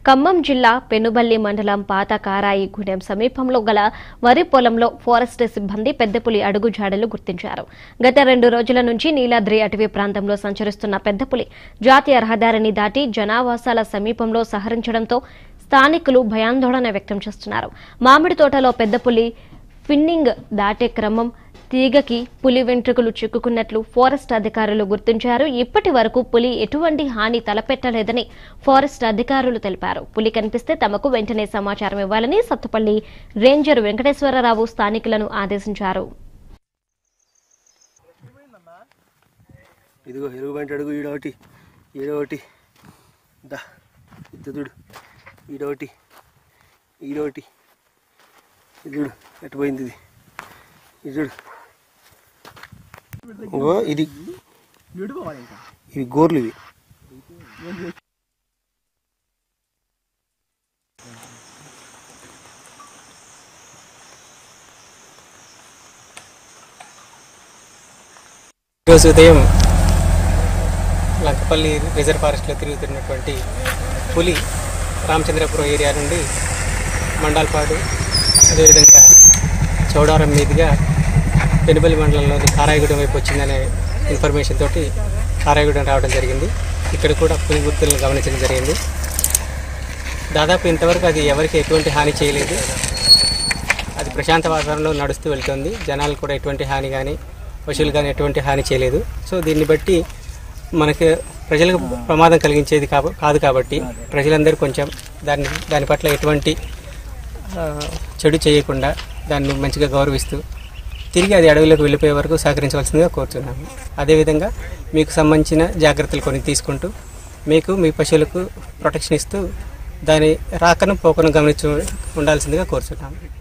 ఖమ్మం జిల్లా పెనుబల్లి మండలం పాత కారాయి గూడెం సమీపంలో గల వరి పొలంలో ఫారెస్ట్ సిబ్బంది పెద్దపులి అడుగుజాడలు గుర్తించారు గత రెండు రోజుల నుంచి నీలాద్రి అటవీ ప్రాంతంలో సంచరిస్తున్న పెద్దపులి జాతీయ రహదారిని దాటి జనావాసాల సమీపంలో సహరించడంతో స్థానికులు భయాందోళన వ్యక్తం చేస్తున్నారు మామిడి తోటలో పెద్దపులి ఫిన్నింగ్ దాటే క్రమం తీగకి పులి వెంట్రుకలు చిక్కుకున్నట్లు ఫారెస్ట్ అధికారులు గుర్తించారు ఇప్పటి వరకు పులి ఎటువంటి హాని తలపెట్టలేదని ఫారెస్ట్ అధికారులు తెలిపారు పులి కనిపిస్తే తమకు వెంటనే సమాచారం ఇవ్వాలని సత్తుపల్లి రేంజర్ వెంకటేశ్వరరావు స్థానికులను ఆదేశించారు ఇదిగో ఎలుగు బంటి అడుగు ఈడొకటి ఈడొకటి దా ఇద్దుడు ఈడొకటి ఈడొకటి ఇదుడు ఎటు పోయింది ఇది ఇదుడు ఇంకో ఇది ఇవి గోర్లు ఇవి ఈరోజు ఉదయం లంకపల్లి రిజర్వ్ ఫారెస్ట్లో తిరుగుతున్నటువంటి పులి రామచంద్రపురం ఏరియా నుండి మండల్పాడు అదేవిధంగా చౌడారం మీదుగా పెనుబలి మండలంలోని కారాయగూడెం వైపు వచ్చిందనే ఇన్ఫర్మేషన్ తోటి కారాయగూడెం రావడం జరిగింది ఇక్కడ కూడా పులి గుర్తులను గమనించడం జరిగింది దాదాపు ఇంతవరకు అది ఎవరికి ఎటువంటి హాని చేయలేదు అది ప్రశాంత వాతావరణంలో నడుస్తూ వెళ్తుంది జనాలు కూడా ఎటువంటి హాని కానీ పశువులు కానీ ఎటువంటి హాని చేయలేదు సో దీన్ని బట్టి మనకి ప్రజలకు ప్రమాదం కలిగించేది కాబ కాదు కాబట్టి ప్రజలందరూ కొంచెం దాన్ని దాని పట్ల ఎటువంటి ఆ, చెడు చేయకుండా దాన్ని మంచిగా గౌరవిస్తూ తిరిగి అది అడవిలోకి వెళ్ళిపోయే వరకు సహకరించవలసిందిగా కోరుతున్నాము అదేవిధంగా మీకు సంబంధించిన జాగ్రత్తలు కొన్ని తీసుకుంటూ మీకు మీ పశువులకు ప్రొటెక్షన్ ఇస్తూ దాని రాకను పోకను గమనించు ఉండాల్సిందిగా కోరుతున్నాము